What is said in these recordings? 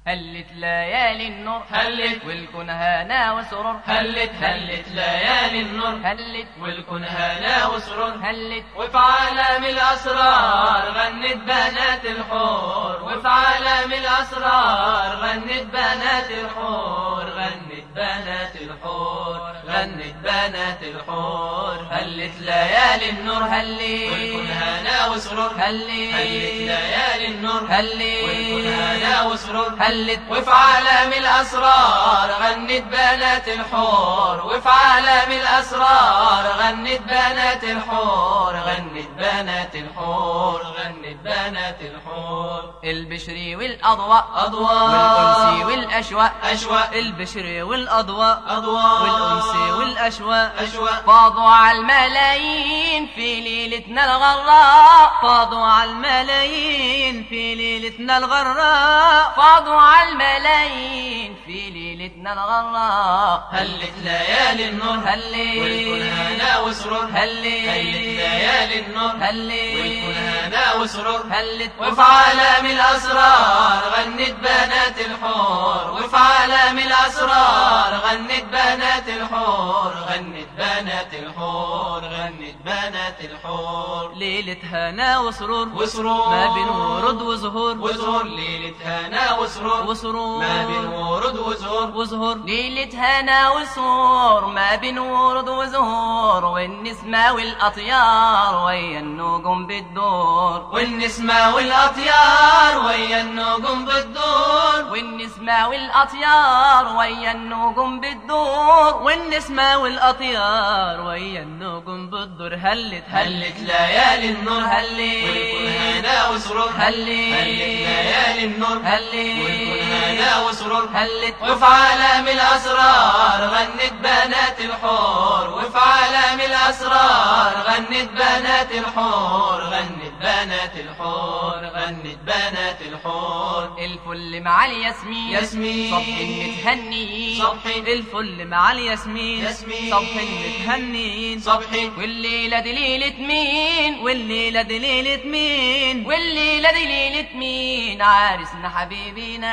هلت ليالي النور هلت والكون هنا وسرور هلت هلت ليالي النور هلت والكون هنا وسرور هلت وفي عالم الأسرار غنت بنات الحور وفي عالم الأسرار غنت بنات الحور غنت بنات الحور غنت بنات الحور هلت ليالي النور هلت والكون هنا وسرور هلت هلت ليالي النور هلت والكون هنا وسرور هلت وفي عالم الأسرار غنت بنات الحور وفي عالم الأسرار غنت بنات الحور غنت بنات الحور غنت بنات الحور البشري والأضواء أضواء والأنس والأشواء أشواء البشري والأضواء أضواء والأنس والأشواء أشواء فاضوا على الملايين في ليلتنا الغراء فاضوا على الملايين في ليلتنا الغراء فاضوا على الملايين في ليلتنا الغراء هلت ليالي النور والكون هلي هنا وسرور هلي هلت ليالي النور والكون هلي هنا وسرور هلت وفي عالم الأسرار غنت بنات الحور وفي عالم الأسرار غنت بنات الحور غنت بنات الحور غنت بنات الحور ليلة هنا وسرور وسرور ما بين ورد وزهور وزهور ليلة هنا وسرور وسرور ما بين ورد وزهور وزهور ليلة هنا وسرور ما بين ورد وزهور والنسمة والأطيار ويا النجوم بالدور والنسمة والأطيار ويا النجوم بالدور والنسمة والأطيار ويا النجوم بالدور والنسمة والأطيار ويا النجوم بالدور هلت هلت ليالي النور هلت والكون هنا وسرور هلت هلت ليالي النور والكون هنا هلت وسرور هلت وفي عالم الأسرار غنت بنات الحور وفي عالم الأسرار غنت بنات الحور غنت بنات الحور غنت بنات الحور الفل مع الياسمين ياسمين. صبح متهنيين صبح. الفل مع الياسمين ياسمين. صبح متهنيين صبحي والليلة دي ليلة مين والليلة دي ليلة مين والليلة دي ليلة مين عارسنا حبيبينا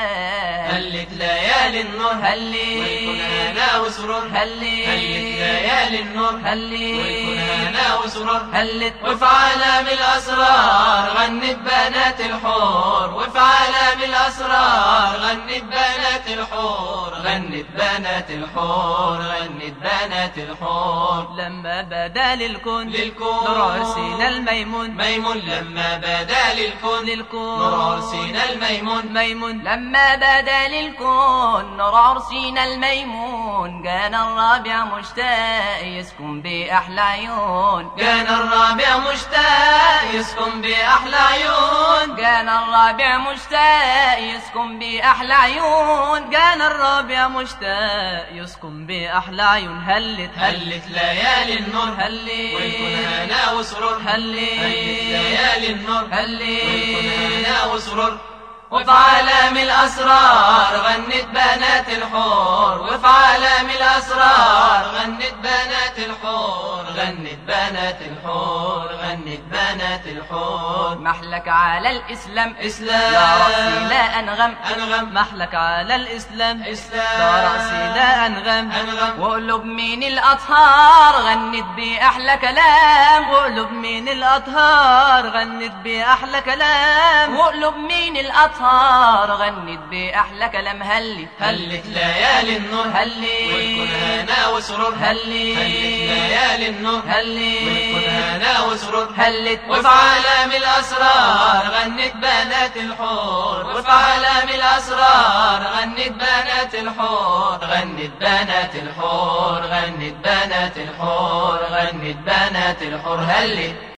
هلت ليالي النور هلي. والكون هنا وسرور هلي. هلت ليالي النور هلي. والكون هنا وسرور هلت وفي عالم الأسرار غنت بنات الحور وفي عالم الأسرار غنت بنات الحور غنت بنات الحور غنت بنات الحور لما بدا للكون للكون. نور عرسنا الميمون ميمون لما بدا للكون للكون نور عرسنا الميمون ميمون لما بدا للكون نور عرسنا الميمون جانا الرابع مشتاق يسكن بأحلى عيون كان الرابع مشتاق يسكن بأحلى عيون جانا الرابع مشتاق يسكن بأحلى عيون جانا الرابع مشتاق يسكن بأحلى عيون هلت هلت ليالي النور هلي والكون هنا وسرور هلي هلت ليالي النور هلي والكون هنا وسرور وفي عالم الأسرار غنت بنات الحور وفي عالم الأسرار غنت بنات الحور غنت بنات الحور غنت بنات الحور محلك على الإسلام إسلام. لا رأسي لا أنغم أنغم. محلك على الإسلام إسلام. لا رأسي لا أنغم أنغم. وقلوب من الأطهار غنت بأحلى كلام وقلوب من الأطهار غنت بأحلى كلام وقلوب من الأطهار غنت بأحلى كلام هلي هلت ليالي النور هلي. والكون هنا وسرور هلي. هلت ليالي النور هلي. والكون هنا وسرور هلت وفي عالم الأسرار غنت بنات الحور وفي عالم الأسرار غنت بنات الحور غنت بنات الحور غنت بنات الحور غنت بنات الحور هلت